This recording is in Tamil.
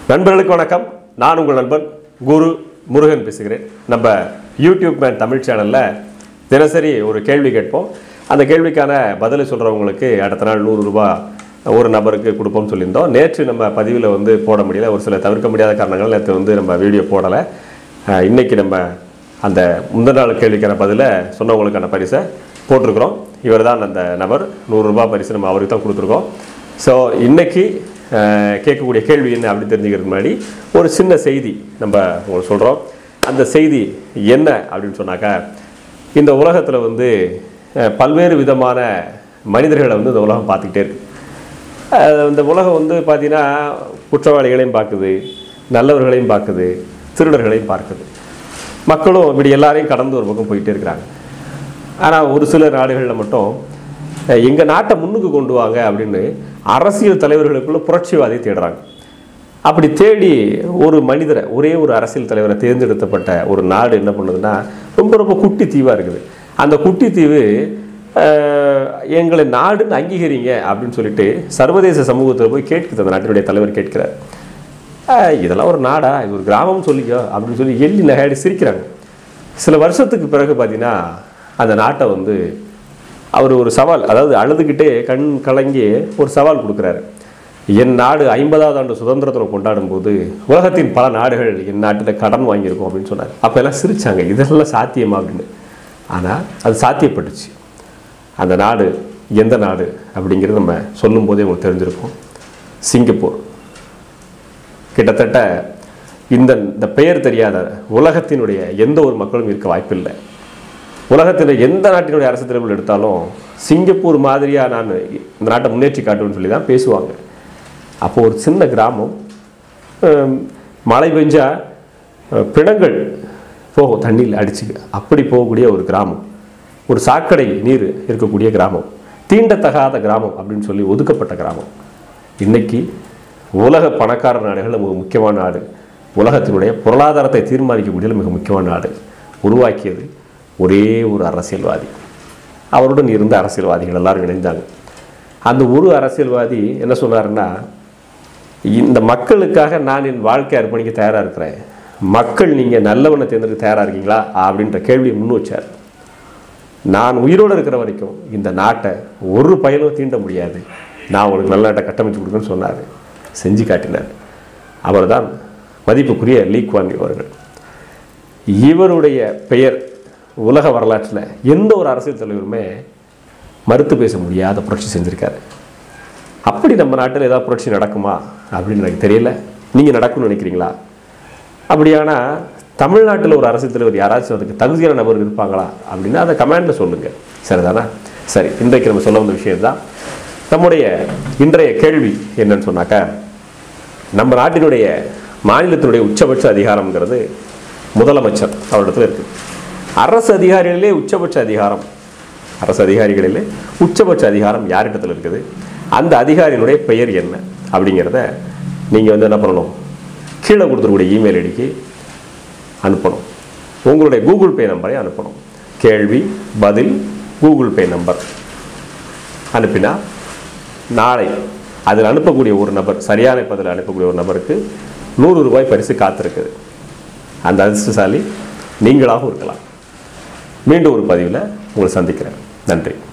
நண்பர்களுக்கு வணக்கம் நான் உங்கள் நண்பன் குரு முருகன் பேசுகிறேன் நம்ம யூடியூப் மேன் தமிழ் சேனலில் தினசரி ஒரு கேள்வி கேட்போம் அந்த கேள்விக்கான பதிலை சொல்கிறவங்களுக்கு அடுத்த நாள் நூறு ரூபாய் ஒரு நபருக்கு கொடுப்போம்னு சொல்லியிருந்தோம் நேற்று நம்ம பதிவில் வந்து போட முடியல ஒரு சில தவிர்க்க முடியாத காரணங்கள் நேற்று வந்து நம்ம வீடியோ போடலை அஹ், இன்னைக்கு நம்ம அந்த முந்தின நாள் கேள்விக்கான பதிலை சொன்னவங்களுக்கான பரிசை போட்டிருக்கிறோம் இவர் தான் அந்த நபர் நூறுரூபா பரிசு நம்ம அவருக்கு தான் கொடுத்துருக்கோம் ஸோ இன்னைக்கு அஹ், கேட்கக்கூடிய கேள்வி என்ன அப்படி தெரிஞ்சுக்கிறதுக்கு முன்னாடி ஒரு சின்ன செய்தி நம்ம உங்களுக்கு சொல்கிறோம் அந்த செய்தி என்ன அப்படின்னு சொன்னாக்கா இந்த உலகத்தில் வந்து அஹ், பல்வேறு விதமான மனிதர்களை வந்து இந்த உலகம் பார்த்துக்கிட்டே இருக்கு அஹ், இந்த உலகம் வந்து பார்த்தீங்கன்னா குற்றவாளிகளையும் பார்க்குது நல்லவர்களையும் பார்க்குது திருடர்களையும் பார்க்குது மக்களும் இப்படி எல்லாரையும் கடந்து ஒரு பக்கம் போயிட்டே இருக்கிறாங்க ஆனால் ஒரு சில நாடுகளில் மட்டும் அஹ், எங்க நாட்டை முன்னுக்கு கொண்டு வாங்க அப்படின்னு அரசியல் தலைவர்களுக்குள்ள புரட்சிவாதி தேடுறாங்க அப்படி தேடி ஒரு மனிதரை ஒரே ஒரு அரசியல் தலைவரை தேர்ந்தெடுக்கப்பட்ட ஒரு நாடு என்ன பண்ணுதுன்னா ரொம்ப ரொம்ப குட்டி தீவாக இருக்குது அந்த குட்டி தீவு அஹ், எங்களை நாடுன்னு அங்கீகரிங்க அப்படின்னு சொல்லிட்டு சர்வதேச சமூகத்தில் போய் கேட்குது அந்த நாட்டினுடைய தலைவர் கேட்கிறார் அஹ், இதெல்லாம் ஒரு நாடா இது ஒரு கிராமம் சொல்லிக்கோ அப்படின்னு சொல்லி எள்ளி நகையாடி சிரிக்கிறாங்க சில வருஷத்துக்கு பிறகு பார்த்தீங்கன்னா அந்த நாட்டை வந்து அவர் ஒரு சவால் அதாவது அழுதுகிட்டே கண் கலங்கி ஒரு சவால் கொடுக்குறாரு என் நாடு ஐம்பதாவது ஆண்டு சுதந்திரத்தை கொண்டாடும் போது உலகத்தின் பல நாடுகள் என் நாட்டில் கடன் வாங்கியிருக்கோம் அப்படின்னு சொன்னார் அப்போ எல்லாம் சிரிச்சாங்க இதெல்லாம் சாத்தியமா அப்படின்னு ஆனால் அது சாத்தியப்பட்டுச்சு அந்த நாடு எந்த நாடு அப்படிங்கிறது நம்ம சொல்லும்போதே உங்களுக்கு தெரிஞ்சிருக்கும் சிங்கப்பூர் கிட்டத்தட்ட இந்த இந்த பெயர் தெரியாத உலகத்தினுடைய எந்த ஒரு மக்களும் இருக்க வாய்ப்பில்லை உலகத்தில் எந்த நாட்டினுடைய அரசு தலைவர்கள் எடுத்தாலும் சிங்கப்பூர் மாதிரியாக நான் இந்த நாட்டை முன்னேற்றி காட்டுவேன்னு சொல்லி தான் பேசுவாங்க அப்போ ஒரு சின்ன கிராமம் ஹம், மழை பெஞ்சா அஹ், பிணங்கள் போகும் தண்ணியில் அடிச்சு அப்படி போகக்கூடிய ஒரு கிராமம் ஒரு சாக்கடை நீர் இருக்கக்கூடிய கிராமம் தீண்டத்தகாத கிராமம் அப்படின்னு சொல்லி ஒதுக்கப்பட்ட கிராமம் இன்னைக்கு உலக பணக்கார நாடுகளில் மிக முக்கியமான நாடு உலகத்தினுடைய பொருளாதாரத்தை தீர்மானிக்கக்கூடிய மிக முக்கியமான நாடு உருவாக்கியது ஒரே ஒரு அரசியல்வாதி அவருடன் இருந்த அரசியல்வாதிகள் எல்லாரும் இணைந்தாங்க அந்த ஒரு அரசியல்வாதி என்ன சொன்னாருன்னா இந்த மக்களுக்காக நான் என் வாழ்க்கை அர்ப்பணிக்க தயாராக இருக்கிறேன் மக்கள் நீங்கள் நல்லவனை தேர்ந்தெடுக்க தயாராக இருக்கீங்களா அப்படின்ற கேள்வியை முன் வச்சார் நான் உயிரோடு இருக்கிற வரைக்கும் இந்த நாட்டை ஒரு பயனும் தீண்ட முடியாது நான் உங்களுக்கு நல்ல நாட்டை கட்டமைச்சு கொடுக்குறேன்னு சொன்னார் செஞ்சு காட்டினார் அவர்தான் மதிப்புக்குரிய லீ குவான் யூ அவர்கள் இவருடைய பெயர் உலக வரலாற்றில் எந்த ஒரு அரசியல் தலைவருமே மறுத்து பேச முடியாத புரட்சி செஞ்சுருக்காரு அப்படி நம்ம நாட்டில் ஏதாவது புரட்சி நடக்குமா அப்படின்னு எனக்கு தெரியல நீங்கள் நடக்கும்னு நினைக்கிறீங்களா அப்படியானா தமிழ்நாட்டில் ஒரு அரசியல் தலைவர் யாராச்சும் அதுக்கு தகுதியான நபர் இருப்பாங்களா அப்படின்னா அதை கமெண்டில் சொல்லுங்கள் சரிதானா சரி இன்றைக்கு நம்ம சொல்ல வந்த விஷயம் தான் நம்முடைய இன்றைய கேள்வி என்னன்னு சொன்னாக்கா நம்ம நாட்டினுடைய மாநிலத்தினுடைய உச்சபட்ச அதிகாரம்ங்கிறது முதலமைச்சர் அவரிடத்துல இருக்கு அரசு அதிகாரிகளிலே உச்சபட்ச அதிகாரம் அரசு அதிகாரிகளிலே உச்சபட்ச அதிகாரம் யாரிடத்துல இருக்குது அந்த அதிகாரியினுடைய பெயர் என்ன அப்படிங்கிறத நீங்கள் வந்து என்ன பண்ணணும் கீழே கொடுத்துருக்கூடிய இமெயில் ஐடிக்கு அனுப்பணும் உங்களுடைய கூகுள் பே நம்பரை அனுப்பணும் கேள்வி பதில் கூகுள் பே நம்பர் அனுப்பினா நாளை அதில் அனுப்பக்கூடிய ஒரு நபர் சரியான பதில் அனுப்பக்கூடிய ஒரு நபருக்கு நூறு ரூபாய் பரிசு காத்திருக்குது அந்த அதிர்ஷ்டசாலி நீங்களாகவும் இருக்கலாம் மீண்டும் ஒரு பதிவில் உங்களை சந்திக்கிறேன் நன்றி